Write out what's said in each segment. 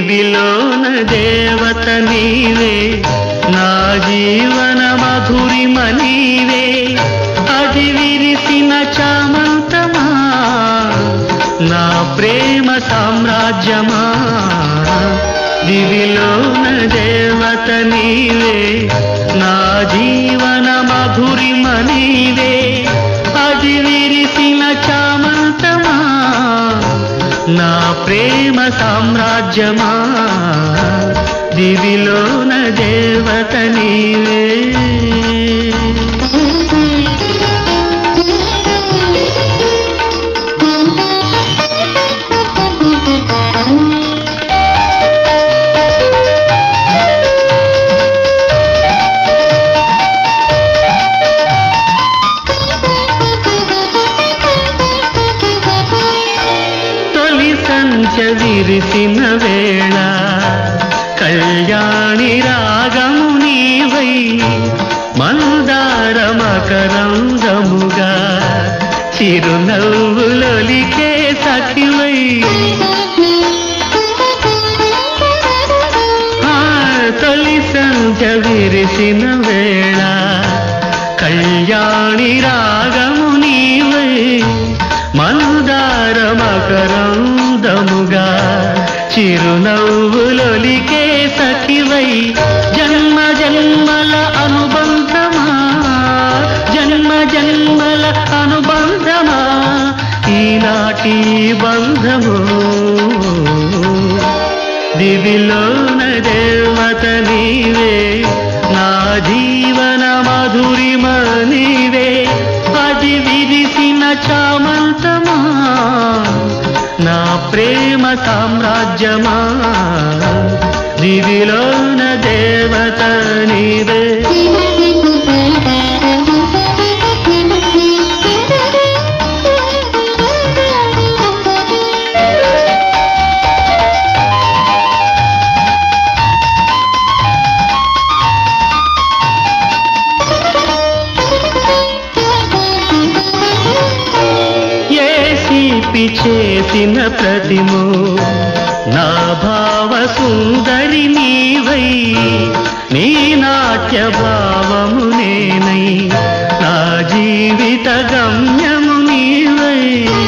దివిలోన దేవత నీవే నా జీవన మధురిమ నీవే అది విరిసిన చామంతమా నా ప్రేమ సామ్రాజ్యమా దివిలోన దేవత నీవే నా జీవన మధురిమ నీవే అది విరిసిన చామంతమా నా ప్రేమ సామ్రాజ్యమా దివిలోన దేవత నీవే తొలి సంచ విరిసిన వేళ కళ్యాణి రాగము నీవై మందార మకరంగముగా చిరునవ్వులొలికే సఖివై ఆ తొలి సంచ విరిసిన వేళ కళ్యాణి రాగము నీవై మందార మకరందముగా చిరునవ్వులొలికే సఖివై జన్మ జన్మల అనుబంధమా జన్మ జన్మల అనుబంధమా ఈనాటి బంధము దివిలోన దేవత నీవే నా జీవన మధురిమ నీవే అది విరిసిన చామంతమా నా ప్రేమ సామ్రాజ్యమా దివిలోన దేవత నీవే ఏ శిల్పి చేసిన ప్రతిమో నా భావ సుందరి నీవై నీ నాట్య భావము నేనై నా జీవిత గమ్యము నీవై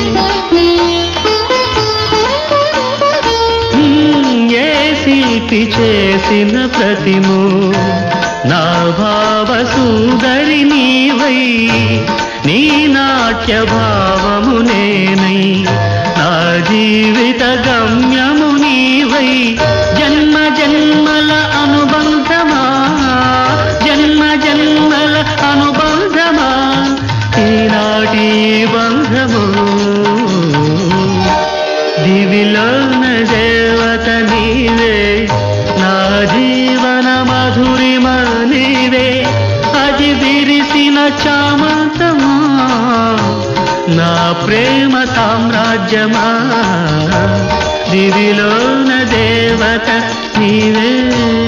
హ్మ్, ఏ శిల్పి చేసిన ప్రతిమో నా భావ సుందరి నీవై నీ నాట్య భావము నేనై నా జీవిత గమ్యము నీవై జన్మ జన్మల అనుబంధమా జన్మ జన్మల అనుబంధమా ఈనాటి బంధము దివిలోన దేవత నీవే నా జీవన మధురిమ నీవే అది విరిసిన చామంతమా నా ప్రేమ సామ్రాజ్యమా దివిలోన దేవత నీవే